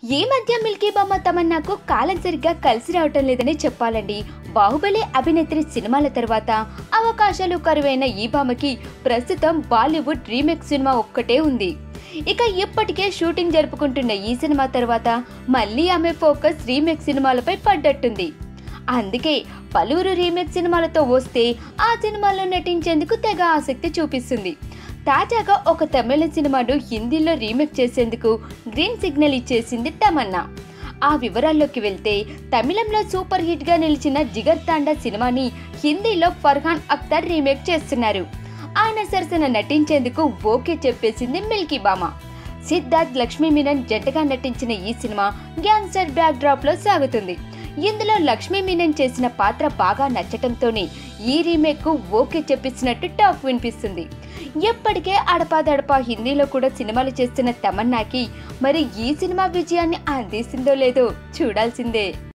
ఈ మధ్య మిల్కీ బామ్మ తమన్నాకు కాలం సరిగ్గా కలిసి రావటం లేదని చెప్పాలండి బాహుబలి అభినేత్రి సినిమాల తర్వాత అవకాశాలు కరువైన ఈ భామకి ప్రస్తుతం బాలీవుడ్ రీమేక్ సినిమా ఒక్కటే ఉంది ఇక ఇప్పటికే షూటింగ్ జరుపుకుంటున్న ఈ సినిమా తర్వాత మళ్ళీ ఆమె ఫోకస్ రీమేక్ సినిమాలపై పడ్డట్టుంది అందుకే పలువురు రీమేక్ సినిమాలతో వస్తే ఆ సినిమాలో నటించేందుకు తెగ ఆసక్తి చూపిస్తుంది తాజాగా ఒక తమిళ సినిమాను హిందీలో రీమేక్ చేసేందుకు గ్రీన్ సిగ్నల్ ఇచ్చేసింది తమన్నా ఆ వివరాల్లోకి వెళ్తే తమిళంలో సూపర్ హిట్ గా నిలిచిన జిగర్ తాండా సినిమాని హిందీలో ఫర్హాన్ అఖ్తర్ రీమేక్ చేస్తున్నారు ఆయన సరసన నటించేందుకు ఓకే చెప్పేసింది మిల్కీ బామ సిద్ధార్థ్ లక్ష్మీ మీనన్ జంటగా నటించిన ఈ సినిమా గ్యాంగ్స్టర్ బ్యాక్ డ్రాప్ లో సాగుతుంది ఇందులో లక్ష్మీ మీనన్ చేసిన పాత్ర బాగా నచ్చటంతోనే ఈ రీమేక్ కు ఓకే చెప్పిస్తున్నట్టు టాక్ వినిపిస్తుంది ఎప్పటికే అడపాదడపా హిందీలో కూడా సినిమాలు చేస్తున్న తమన్నాకి మరి ఈ సినిమా విజయాన్ని అందిస్తుందో లేదో చూడాల్సిందే